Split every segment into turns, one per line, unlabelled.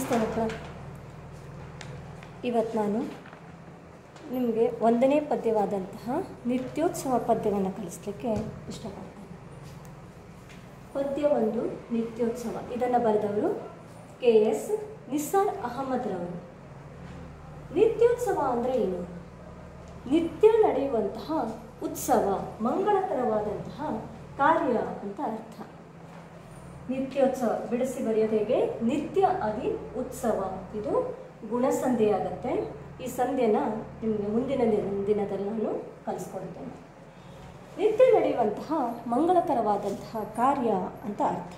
ನಮಸ್ತೆ ಮಕ್ಕಳ ಇವತ್ತು ನಾನು ನಿಮಗೆ ಒಂದನೇ ಪದ್ಯವಾದಂತಹ ನಿತ್ಯೋತ್ಸವ ಪದ್ಯವನ್ನು ಕಲಿಸ್ಲಿಕ್ಕೆ ಇಷ್ಟಪಡ್ತೇನೆ ಪದ್ಯ ಒಂದು ನಿತ್ಯೋತ್ಸವ ಇದನ್ನು ಬರೆದವರು ಕೆ ಎಸ್ ನಿಸ್ಸಾರ್ ಅಹಮದ್ರವರು ನಿತ್ಯೋತ್ಸವ ಅಂದರೆ ಏನು ನಿತ್ಯ ನಡೆಯುವಂತಹ ಉತ್ಸವ ಮಂಗಳಕರವಾದಂತಹ ಕಾರ್ಯ ಅಂತ ಅರ್ಥ ನಿತ್ಯೋತ್ಸವ ಬಿಡಿಸಿ ಬರೆಯೋದು ಹೇಗೆ ನಿತ್ಯ ಅದಿ ಉತ್ಸವ ಇದು ಗುಣಸಂಧಿಯಾಗತ್ತೆ ಈ ಸಂಧಿಯನ್ನ ನಿಮಗೆ ಮುಂದಿನ ದಿನ- ದಿನದಲ್ಲಿ ನಾನು ಕಲಿಸ್ಕೊಡ್ತೇನೆ ನಿತ್ಯ ನಡೆಯುವಂತಹ ಮಂಗಳಕರವಾದಂತಹ ಕಾರ್ಯ ಅಂತ ಅರ್ಥ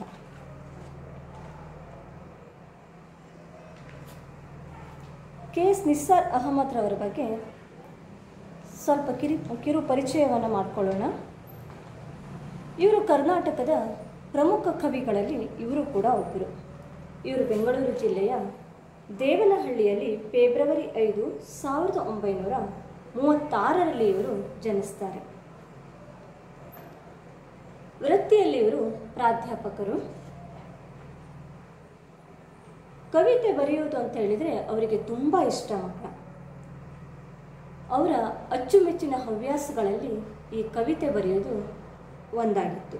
ಕೆ ಎಸ್ ನಿಸ್ಸಾರ್ ಅಹಮದ್ರವರ ಬಗ್ಗೆ ಸ್ವಲ್ಪ ಕಿರಿ ಕಿರು ಪರಿಚಯವನ್ನು ಮಾಡಿಕೊಳ್ಳೋಣ ಇವರು ಕರ್ನಾಟಕದ ಪ್ರಮುಖ ಕವಿಗಳಲ್ಲಿ ಇವರು ಕೂಡ ಒಬ್ಬರು ಇವರು ಬೆಂಗಳೂರು ಜಿಲ್ಲೆಯ ದೇವನಹಳ್ಳಿಯಲ್ಲಿ ಫೆಬ್ರವರಿ ಐದು ಸಾವಿರದ ಒಂಬೈನೂರ ಮೂವತ್ತಾರರಲ್ಲಿ ಇವರು ಜನಿಸ್ತಾರೆ ವೃತ್ತಿಯಲ್ಲಿ ಇವರು ಪ್ರಾಧ್ಯಾಪಕರು ಕವಿತೆ ಬರೆಯೋದು ಅಂತ ಹೇಳಿದರೆ ಅವರಿಗೆ ತುಂಬ ಇಷ್ಟ ಮಕ್ಕಳ ಅವರ ಅಚ್ಚುಮೆಚ್ಚಿನ ಹವ್ಯಾಸಗಳಲ್ಲಿ ಈ ಕವಿತೆ ಬರೆಯೋದು ಒಂದಾಗಿತ್ತು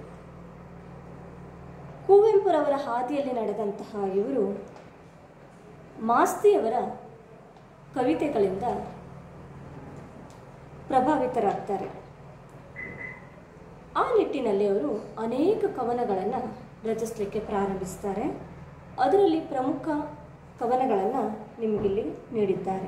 ಕುವೆಂಪುರವರ ಹಾದಿಯಲ್ಲಿ ನಡೆದಂತಹ ಇವರು ಮಾಸ್ತಿಯವರ ಕವಿತೆಗಳಿಂದ ಪ್ರಭಾವಿತರಾಗ್ತಾರೆ ಆ ನಿಟ್ಟಿನಲ್ಲಿ ಅವರು ಅನೇಕ ಕವನಗಳನ್ನು ರಚಿಸಲಿಕ್ಕೆ ಪ್ರಾರಂಭಿಸ್ತಾರೆ ಅದರಲ್ಲಿ ಪ್ರಮುಖ ಕವನಗಳನ್ನು ನಿಮಗಿಲ್ಲಿ ನೀಡಿದ್ದಾರೆ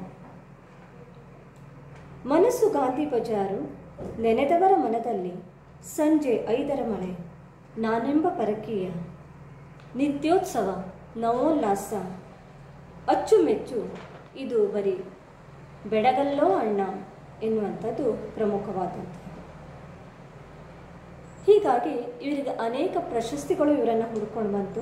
ಮನಸ್ಸು ಗಾಂಧಿ ಬಜಾರು ನೆನೆದವರ ಮನದಲ್ಲಿ ಸಂಜೆ ಐದರ ಮಳೆ ನಾನೆಂಬ ಪರಕೀಯ ನಿತ್ಯೋತ್ಸವ ನವೋಲ್ಲಾಸ ಅಚ್ಚುಮೆಚ್ಚು ಇದು ಬರೀ ಬೆಡಗಲ್ಲೋ ಅಣ್ಣ ಎನ್ನುವಂಥದ್ದು ಪ್ರಮುಖವಾದಂಥದ್ದು ಹೀಗಾಗಿ ಇವರಿಗೆ ಅನೇಕ ಪ್ರಶಸ್ತಿಗಳು ಇವರನ್ನು ಹುಡ್ಕೊಂಡು ಬಂತು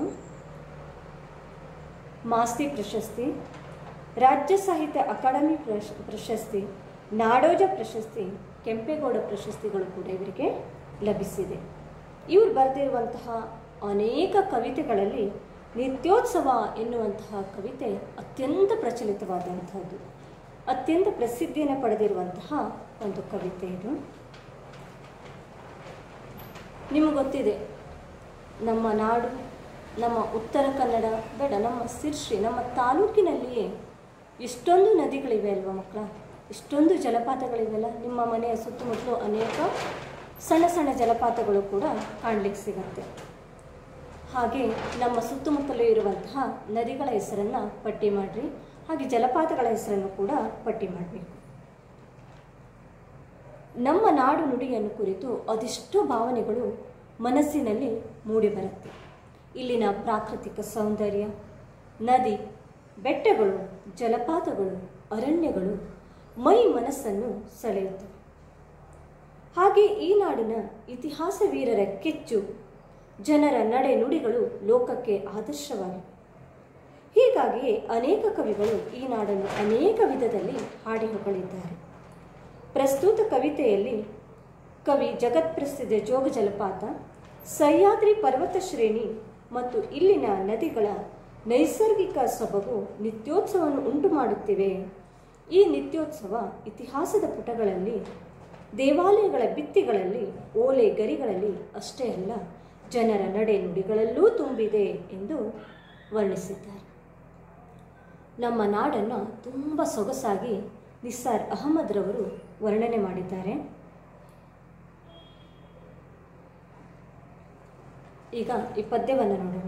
ಮಾಸ್ತಿ ಪ್ರಶಸ್ತಿ ರಾಜ್ಯ ಸಾಹಿತ್ಯ ಅಕಾಡೆಮಿ ಪ್ರಶ್ ಪ್ರಶಸ್ತಿ ನಾಡೋಜ ಪ್ರಶಸ್ತಿ ಕೆಂಪೇಗೌಡ ಪ್ರಶಸ್ತಿಗಳು ಕೂಡ ಇವರಿಗೆ ಲಭಿಸಿದೆ ಇವರು ಬರೆದಿರುವಂತಹ ಅನೇಕ ಕವಿತೆಗಳಲ್ಲಿ ನಿತ್ಯೋತ್ಸವ ಎನ್ನುವಂತಹ ಕವಿತೆ ಅತ್ಯಂತ ಪ್ರಚಲಿತವಾದಂಥದ್ದು ಅತ್ಯಂತ ಪ್ರಸಿದ್ಧಿಯನ್ನು ಪಡೆದಿರುವಂತಹ ಒಂದು ಕವಿತೆ ಇದು ನಿಮಗೆ ಗೊತ್ತಿದೆ ನಮ್ಮ ನಾಡು ನಮ್ಮ ಉತ್ತರ ಕನ್ನಡ ಬೇಡ ನಮ್ಮ ಸಿರ್ಸಿ ನಮ್ಮ ತಾಲೂಕಿನಲ್ಲಿಯೇ ಇಷ್ಟೊಂದು ನದಿಗಳಿವೆ ಅಲ್ವಾ ಮಕ್ಕಳ ಇಷ್ಟೊಂದು ಜಲಪಾತಗಳಿವೆಲ್ಲ ನಿಮ್ಮ ಮನೆಯ ಸುತ್ತಮುತ್ತಲು ಅನೇಕ ಸಣ್ಣ ಸಣ್ಣ ಜಲಪಾತಗಳು ಕೂಡ ಕಾಣಲಿಕ್ಕೆ ಸಿಗತ್ತೆ ಹಾಗೆ ನಮ್ಮ ಸುತ್ತಮುತ್ತಲೂ ಇರುವಂತಹ ನದಿಗಳ ಹೆಸರನ್ನು ಪಟ್ಟಿ ಮಾಡಿರಿ ಹಾಗೆ ಜಲಪಾತಗಳ ಹೆಸರನ್ನು ಕೂಡ ಪಟ್ಟಿ ಮಾಡಬೇಕು ನಮ್ಮ ನಾಡು ನುಡಿಯನ್ನು ಕುರಿತು ಅದೆಷ್ಟೋ ಭಾವನೆಗಳು ಮನಸ್ಸಿನಲ್ಲಿ ಮೂಡಿಬರುತ್ತೆ ಇಲ್ಲಿನ ಪ್ರಾಕೃತಿಕ ಸೌಂದರ್ಯ ನದಿ ಬೆಟ್ಟಗಳು ಜಲಪಾತಗಳು ಅರಣ್ಯಗಳು ಮೈ ಮನಸ್ಸನ್ನು ಸೆಳೆಯುತ್ತವೆ ಹಾಗೆ ಈ ನಾಡಿನ ಇತಿಹಾಸ ವೀರರ ಕೆಚ್ಚು ಜನರ ನಡೆ ನುಡಿಗಳು ಲೋಕಕ್ಕೆ ಆದರ್ಶವಾಗಿವೆ ಹೀಗಾಗಿಯೇ ಅನೇಕ ಕವಿಗಳು ಈ ನಾಡನ್ನು ಅನೇಕ ವಿಧದಲ್ಲಿ ಹಾಡಿ ಹೊಗಳಿದ್ದಾರೆ ಪ್ರಸ್ತುತ ಕವಿತೆಯಲ್ಲಿ ಕವಿ ಜಗತ್ಪ್ರಸಿದ್ಧ ಜೋಗ ಜಲಪಾತ ಸಹ್ಯಾದ್ರಿ ಪರ್ವತ ಶ್ರೇಣಿ ಮತ್ತು ಇಲ್ಲಿನ ನದಿಗಳ ನೈಸರ್ಗಿಕ ಸೊಬಗು ನಿತ್ಯೋತ್ಸವವನ್ನು ಉಂಟು ಮಾಡುತ್ತಿವೆ ಈ ನಿತ್ಯೋತ್ಸವ ಇತಿಹಾಸದ ಪುಟಗಳಲ್ಲಿ ದೇವಾಲಯಗಳ ಭಿತ್ತಿಗಳಲ್ಲಿ ಓಲೆ ಗರಿಗಳಲ್ಲಿ ಅಷ್ಟೇ ಅಲ್ಲ ಜನರ ನಡೆ ನುಡಿಗಳಲ್ಲೂ ತುಂಬಿದೆ ಎಂದು ವರ್ಣಿಸಿದ್ದಾರೆ ನಮ್ಮ ನಾಡನ್ನು ತುಂಬ ಸೊಗಸಾಗಿ ನಿಸ್ಸಾರ್ ಅಹಮದ್ರವರು ವರ್ಣನೆ ಮಾಡಿದ್ದಾರೆ ಈಗ ಈ ಪದ್ಯವನ್ನು ನೋಡೋಣ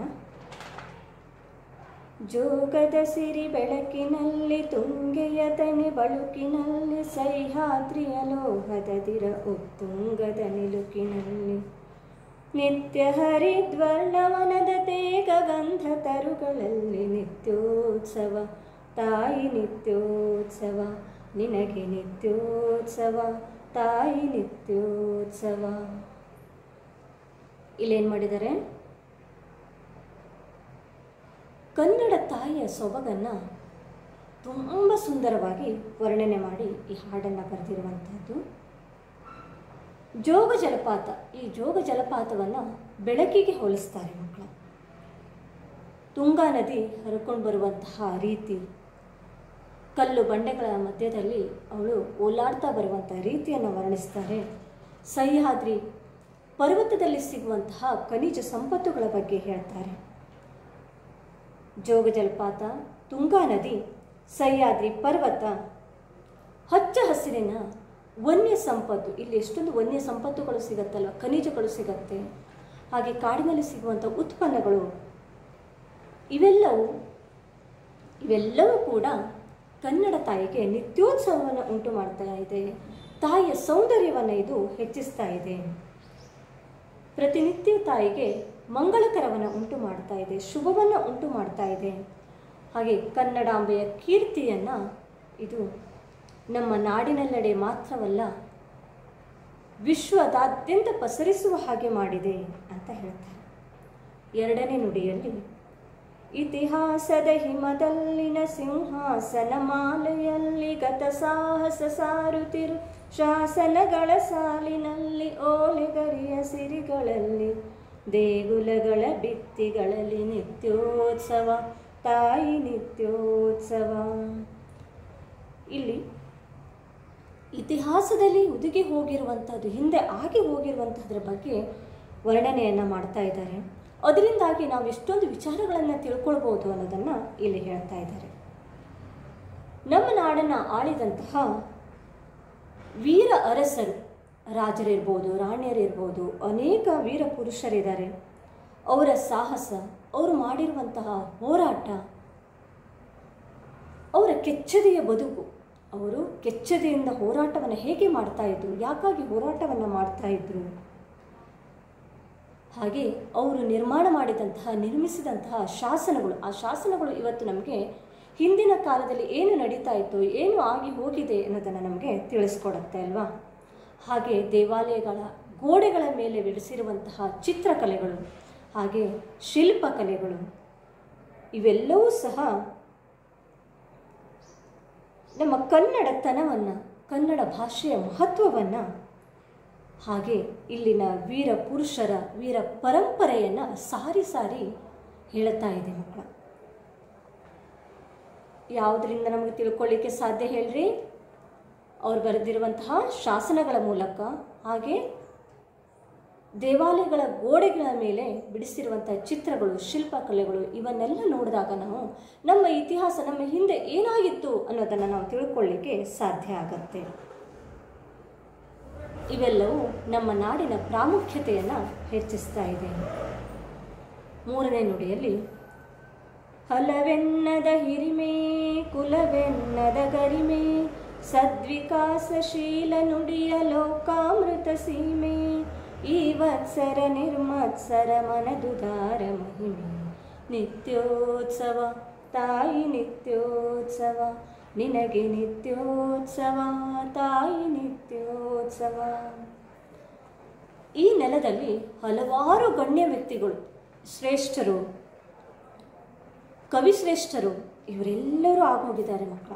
ಜೋಗದ ಸಿರಿ ಬೆಳಕಿನಲ್ಲಿ ತುಂಗೆಯ ತನಿ ಬಳುಕಿನಲ್ಲಿ ಸಹ್ಯಾದ್ರಿಯ ಲೋಹದ ದಿರ ಉತ್ತುಂಗದ ನಿಲುಕಿನಲ್ಲಿ ನಿತ್ಯ ಹರಿದ್ವರ್ಣವನದ ತೇಗ ಗಂಧ ತರುಗಳಲ್ಲಿ ನಿತ್ಯೋತ್ಸವ ತಾಯಿ ನಿತ್ಯೋತ್ಸವ ನಿನಗೆ ನಿತ್ಯೋತ್ಸವ ತಾಯಿ ನಿತ್ಯೋತ್ಸವ ಇಲ್ಲೇನು ಮಾಡಿದ್ದಾರೆ ಕನ್ನಡ ತಾಯಿಯ ಸೊಬಗನ್ನು ತುಂಬ ಸುಂದರವಾಗಿ ವರ್ಣನೆ ಮಾಡಿ ಈ ಹಾಡನ್ನು ಬರೆದಿರುವಂಥದ್ದು ಜೋಗ ಜಲಪಾತ ಈ ಜೋಗ ಜಲಪಾತವನ್ನು ಬೆಳಕಿಗೆ ಹೋಲಿಸ್ತಾರೆ ಮಕ್ಕಳು ತುಂಗಾ ನದಿ ಹರ್ಕೊಂಡು ಬರುವಂತಹ ರೀತಿ ಕಲ್ಲು ಬಂಡೆಗಳ ಮಧ್ಯದಲ್ಲಿ ಅವಳು ಓಲಾಡ್ತಾ ಬರುವಂಥ ರೀತಿಯನ್ನು ವರ್ಣಿಸ್ತಾರೆ ಸಹ್ಯಾದ್ರಿ ಪರ್ವತದಲ್ಲಿ ಸಿಗುವಂತಹ ಖನಿಜ ಸಂಪತ್ತುಗಳ ಬಗ್ಗೆ ಹೇಳ್ತಾರೆ ಜೋಗ ಜಲಪಾತ ತುಂಗಾ ನದಿ ಸಹ್ಯಾದ್ರಿ ಪರ್ವತ ಹಚ್ಚ ಹಸಿರಿನ ವನ್ಯ ಸಂಪತ್ತು ಇಲ್ಲಿ ಎಷ್ಟೊಂದು ವನ್ಯ ಸಂಪತ್ತುಗಳು ಸಿಗತ್ತಲ್ವ ಖನಿಜಗಳು ಸಿಗತ್ತೆ ಹಾಗೆ ಕಾಡಿನಲ್ಲಿ ಸಿಗುವಂಥ ಉತ್ಪನ್ನಗಳು ಇವೆಲ್ಲವೂ ಇವೆಲ್ಲವೂ ಕೂಡ ಕನ್ನಡ ತಾಯಿಗೆ ನಿತ್ಯೋತ್ಸವವನ್ನು ಉಂಟು ಮಾಡ್ತಾ ಇದೆ ತಾಯಿಯ ಸೌಂದರ್ಯವನ್ನು ಇದು ಹೆಚ್ಚಿಸ್ತಾ ಇದೆ ಪ್ರತಿನಿತ್ಯ ತಾಯಿಗೆ ಮಂಗಳಕರವನ್ನು ಉಂಟು ಮಾಡ್ತಾ ಇದೆ ಶುಭವನ್ನು ಉಂಟು ಮಾಡ್ತಾ ಇದೆ ಹಾಗೆ ಕನ್ನಡಾಂಬೆಯ ಕೀರ್ತಿಯನ್ನು ಇದು ನಮ್ಮ ನಾಡಿನೆಲ್ಲೆಡೆ ಮಾತ್ರವಲ್ಲ ವಿಶ್ವದಾದ್ಯಂತ ಪಸರಿಸುವ ಹಾಗೆ ಮಾಡಿದೆ ಅಂತ ಹೇಳ್ತಾರೆ ಎರಡನೇ ನುಡಿಯಲ್ಲಿ ಇತಿಹಾಸದ ಹಿಮದಲ್ಲಿನ ಸಿಂಹಾಸನ ಮಾಲೆಯಲ್ಲಿ ಗತ ಸಾಹಸ ಸಾರುತ್ತಿರು ಶಾಸನಗಳ ಸಾಲಿನಲ್ಲಿ ಓಲೆಗರಿಯ ಸಿರಿಗಳಲ್ಲಿ ದೇಗುಲಗಳ ಭಿತ್ತಿಗಳಲ್ಲಿ ನಿತ್ಯೋತ್ಸವ ತಾಯಿ ನಿತ್ಯೋತ್ಸವ ಇಲ್ಲಿ ಇತಿಹಾಸದಲ್ಲಿ ಹುದುಗಿ ಹೋಗಿರುವಂಥದ್ದು ಹಿಂದೆ ಆಗಿ ಹೋಗಿರುವಂಥದ್ರ ಬಗ್ಗೆ ವರ್ಣನೆಯನ್ನು ಮಾಡ್ತಾ ಇದ್ದಾರೆ ಅದರಿಂದಾಗಿ ನಾವು ಎಷ್ಟೊಂದು ವಿಚಾರಗಳನ್ನು ತಿಳ್ಕೊಳ್ಬೋದು ಅನ್ನೋದನ್ನು ಇಲ್ಲಿ ಹೇಳ್ತಾ ಇದ್ದಾರೆ ನಮ್ಮ ನಾಡನ್ನು ಆಳಿದಂತಹ ವೀರ ಅರಸರು ರಾಜರಿರ್ಬೋದು ರಾಣಿಯರಿರ್ಬೋದು ಅನೇಕ ವೀರ ಪುರುಷರಿದ್ದಾರೆ ಅವರ ಸಾಹಸ ಅವರು ಮಾಡಿರುವಂತಹ ಹೋರಾಟ ಅವರ ಕೆಚ್ಚದೆಯ ಬದುಕು ಅವರು ಕೆಚ್ಚದೆಯಿಂದ ಹೋರಾಟವನ್ನು ಹೇಗೆ ಮಾಡ್ತಾ ಇದ್ರು ಯಾಕಾಗಿ ಹೋರಾಟವನ್ನು ಮಾಡ್ತಾ ಇದ್ರು ಹಾಗೆ ಅವರು ನಿರ್ಮಾಣ ಮಾಡಿದಂತಹ ನಿರ್ಮಿಸಿದಂತಹ ಶಾಸನಗಳು ಆ ಶಾಸನಗಳು ಇವತ್ತು ನಮಗೆ ಹಿಂದಿನ ಕಾಲದಲ್ಲಿ ಏನು ನಡೀತಾ ಇತ್ತು ಏನು ಆಗಿ ಹೋಗಿದೆ ಅನ್ನೋದನ್ನು ನಮಗೆ ತಿಳಿಸ್ಕೊಡುತ್ತೆ ಅಲ್ವಾ ಹಾಗೆ ದೇವಾಲಯಗಳ ಗೋಡೆಗಳ ಮೇಲೆ ಬಿಡಿಸಿರುವಂತಹ ಚಿತ್ರಕಲೆಗಳು ಹಾಗೆ ಶಿಲ್ಪಕಲೆಗಳು ಇವೆಲ್ಲವೂ ಸಹ ನಮ್ಮ ಕನ್ನಡತನವನ್ನು ಕನ್ನಡ ಭಾಷೆಯ ಮಹತ್ವವನ್ನು ಹಾಗೆ ಇಲ್ಲಿನ ವೀರ ಪುರುಷರ ವೀರ ಪರಂಪರೆಯನ್ನು ಸಾರಿ ಸಾರಿ ಹೇಳುತ್ತಾ ಇದೆ ಮಕ್ಕಳ ಯಾವುದರಿಂದ ನಮಗೆ ತಿಳ್ಕೊಳ್ಳಿಕ್ಕೆ ಸಾಧ್ಯ ಹೇಳ್ರಿ ಅವ್ರು ಬರೆದಿರುವಂತಹ ಶಾಸನಗಳ ಮೂಲಕ ಹಾಗೆ ದೇವಾಲಯಗಳ ಗೋಡೆಗಳ ಮೇಲೆ ಬಿಡಿಸಿರುವಂತಹ ಚಿತ್ರಗಳು ಶಿಲ್ಪಕಲೆಗಳು ಇವನ್ನೆಲ್ಲ ನೋಡಿದಾಗ ನಾವು ನಮ್ಮ ಇತಿಹಾಸ ನಮ್ಮ ಹಿಂದೆ ಏನಾಗಿತ್ತು ಅನ್ನೋದನ್ನು ನಾವು ತಿಳ್ಕೊಳ್ಳಿಕ್ಕೆ ಸಾಧ್ಯ ಆಗತ್ತೆ ಇವೆಲ್ಲವೂ ನಮ್ಮ ನಾಡಿನ ಪ್ರಾಮುಖ್ಯತೆಯನ್ನು ಹೆಚ್ಚಿಸ್ತಾ ಇದೆ ಮೂರನೇ ನುಡಿಯಲ್ಲಿ ಹಲವೆನ್ನದ ಹಿರಿಮೆ ಕುಲವೆನ್ನದ ಗರಿಮೆ ಸದ್ವಿಕಾಸಶೀಲ ನುಡಿಯ ಲೋಕಾಮೃತ ಸೀಮೆ ಈ ವತ್ಸರ ನಿರ್ಮತ್ಸರ ಮನದುದಾರ ಮಹಿಮೆ ನಿತ್ಯೋತ್ಸವ ತಾಯಿ ನಿತ್ಯೋತ್ಸವ ನಿನಗೆ ನಿತ್ಯೋತ್ಸವ ತಾಯಿ ನಿತ್ಯೋತ್ಸವ ಈ ನೆಲದಲ್ಲಿ ಹಲವಾರು ಗಣ್ಯ ವ್ಯಕ್ತಿಗಳು ಶ್ರೇಷ್ಠರು ಕವಿಶ್ರೇಷ್ಠರು ಇವರೆಲ್ಲರೂ ಆಗೋಗಿದ್ದಾರೆ ಮಕ್ಕಳ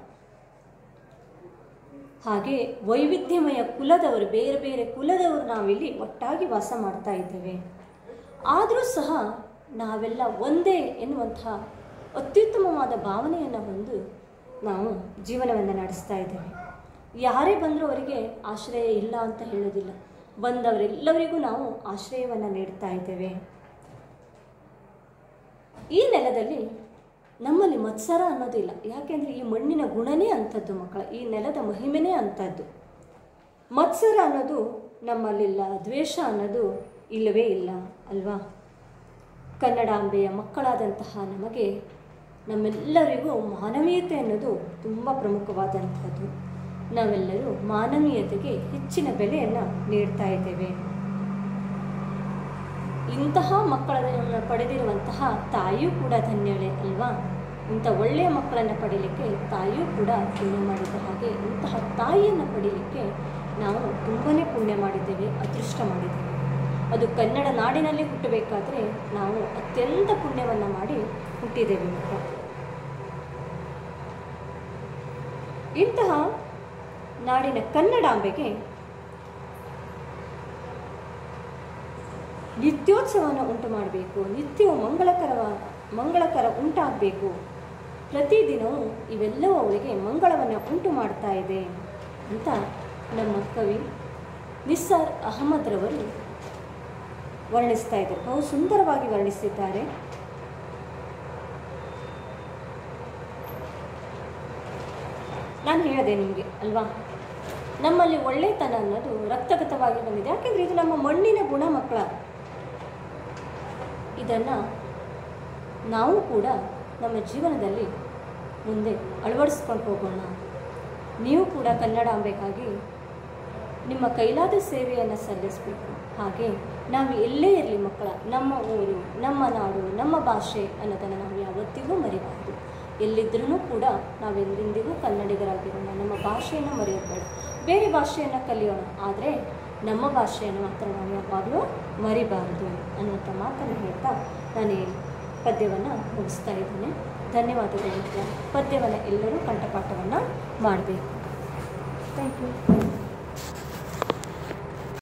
ಹಾಗೆ ವೈವಿಧ್ಯಮಯ ಕುಲದವರು ಬೇರೆ ಬೇರೆ ಕುಲದವರು ನಾವಿಲ್ಲಿ ಒಟ್ಟಾಗಿ ವಾಸ ಮಾಡ್ತಾ ಇದ್ದೇವೆ ಆದರೂ ಸಹ ನಾವೆಲ್ಲ ಒಂದೇ ಎನ್ನುವಂತಹ ಅತ್ಯುತ್ತಮವಾದ ಭಾವನೆಯನ್ನು ಹೊಂದು ನಾವು ಜೀವನವನ್ನು ನಡೆಸ್ತಾ ಇದ್ದೇವೆ ಯಾರೇ ಬಂದರೂ ಅವರಿಗೆ ಆಶ್ರಯ ಇಲ್ಲ ಅಂತ ಹೇಳೋದಿಲ್ಲ ಬಂದವರೆಲ್ಲರಿಗೂ ನಾವು ಆಶ್ರಯವನ್ನು ನೀಡ್ತಾ ಇದ್ದೇವೆ ಈ ನೆಲದಲ್ಲಿ ನಮ್ಮಲ್ಲಿ ಮತ್ಸರ ಅನ್ನೋದಿಲ್ಲ ಯಾಕೆಂದರೆ ಈ ಮಣ್ಣಿನ ಗುಣನೇ ಅಂಥದ್ದು ಮಕ್ಕಳ ಈ ನೆಲದ ಮಹಿಮೆನೇ ಅಂಥದ್ದು ಮತ್ಸರ ಅನ್ನೋದು ನಮ್ಮಲ್ಲಿಲ್ಲ ದ್ವೇಷ ಅನ್ನೋದು ಇಲ್ಲವೇ ಇಲ್ಲ ಅಲ್ವಾ ಕನ್ನಡಾಂಬೆಯ ಮಕ್ಕಳಾದಂತಹ ನಮಗೆ ನಮ್ಮೆಲ್ಲರಿಗೂ ಮಾನವೀಯತೆ ಅನ್ನೋದು ತುಂಬ ಪ್ರಮುಖವಾದಂಥದ್ದು ನಾವೆಲ್ಲರೂ ಮಾನವೀಯತೆಗೆ ಹೆಚ್ಚಿನ ಬೆಲೆಯನ್ನು ನೀಡ್ತಾ ಇದ್ದೇವೆ ಇಂತಹ ಮಕ್ಕಳನ್ನು ಪಡೆದಿರುವಂತಹ ತಾಯಿಯೂ ಕೂಡ ಧನ್ಯಳೆ ಅಲ್ವಾ ಇಂಥ ಒಳ್ಳೆಯ ಮಕ್ಕಳನ್ನು ಪಡೀಲಿಕ್ಕೆ ತಾಯಿಯೂ ಕೂಡ ಪುಣ್ಯ ಮಾಡಿದ ಹಾಗೆ ಇಂತಹ ತಾಯಿಯನ್ನು ಪಡೀಲಿಕ್ಕೆ ನಾವು ತುಂಬಾ ಪುಣ್ಯ ಮಾಡಿದ್ದೇವೆ ಅದೃಷ್ಟ ಮಾಡಿದ್ದೇವೆ ಅದು ಕನ್ನಡ ನಾಡಿನಲ್ಲಿ ಹುಟ್ಟಬೇಕಾದ್ರೆ ನಾವು ಅತ್ಯಂತ ಪುಣ್ಯವನ್ನು ಮಾಡಿ ಹುಟ್ಟಿದ್ದೇವೆ ಮಕ್ಕಳ ಇಂತಹ ನಾಡಿನ ಕನ್ನಡಾಂಬೆಗೆ ನಿತ್ಯೋತ್ಸವವನ್ನು ಉಂಟು ಮಾಡಬೇಕು ನಿತ್ಯವೂ ಮಂಗಳಕರವ ಮಂಗಳಕರ ಉಂಟಾಗಬೇಕು ಪ್ರತಿದಿನವೂ ಇವೆಲ್ಲವೂ ಅವಳಿಗೆ ಮಂಗಳವನ್ನು ಉಂಟು ಮಾಡ್ತಾ ಇದೆ ಅಂತ ನಮ್ಮ ಕವಿ ನಿಸ್ಸಾರ್ ಅಹಮದ್ರವರು ವರ್ಣಿಸ್ತಾ ಇದ್ದಾರೆ ಬಹು ಸುಂದರವಾಗಿ ವರ್ಣಿಸಿದ್ದಾರೆ ನಾನು ಹೇಳಿದೆ ನಿಮಗೆ ಅಲ್ವಾ ನಮ್ಮಲ್ಲಿ ಒಳ್ಳೆತನ ಅನ್ನೋದು ರಕ್ತಗತವಾಗಿ ಬಂದಿದೆ ಯಾಕೆಂದರೆ ಇದು ನಮ್ಮ ಮಣ್ಣಿನ ಗುಣ ಮಕ್ಕಳ ಇದನ್ನು ನಾವು ಕೂಡ ನಮ್ಮ ಜೀವನದಲ್ಲಿ ಮುಂದೆ ಅಳವಡಿಸ್ಕೊಂಡು ಹೋಗೋಣ ನೀವು ಕೂಡ ಕನ್ನಡಾಂಬೆಗಾಗಿ ನಿಮ್ಮ ಕೈಲಾದ ಸೇವೆಯನ್ನು ಸಲ್ಲಿಸಬೇಕು ಹಾಗೆ ನಾವು ಎಲ್ಲೇ ಇರಲಿ ಮಕ್ಕಳ ನಮ್ಮ ಊರು ನಮ್ಮ ನಾಡು ನಮ್ಮ ಭಾಷೆ ಅನ್ನೋದನ್ನು ನಾವು ಯಾವತ್ತಿಗೂ ಮರಿಬಾರ್ದು ಎಲ್ಲಿದ್ರೂ ಕೂಡ ನಾವೆಂದೆಂದಿಗೂ ಕನ್ನಡಿಗರಾಗಿರೋಣ ನಮ್ಮ ಭಾಷೆಯನ್ನು ಮರೆಯಬೇಡ ಬೇರೆ ಭಾಷೆಯನ್ನು ಕಲಿಯೋಣ ಆದರೆ ನಮ್ಮ ಭಾಷೆಯನ್ನು ಮಾತ್ರ ನಾವು ಯಾವಾಗಲೂ ಮರಿಬಾರದು ಅನ್ನುವಂಥ ಮಾತನ್ನು ಹೇಳ್ತಾ ನಾನು ಈ ಪದ್ಯವನ್ನು ಮುಗಿಸ್ತಾ ಇದ್ದೇನೆ ಧನ್ಯವಾದಗಳು ಪದ್ಯವನ್ನು ಎಲ್ಲರೂ ಕಂಠಪಾಠವನ್ನು ಮಾಡಬೇಕು ಥ್ಯಾಂಕ್ ಯು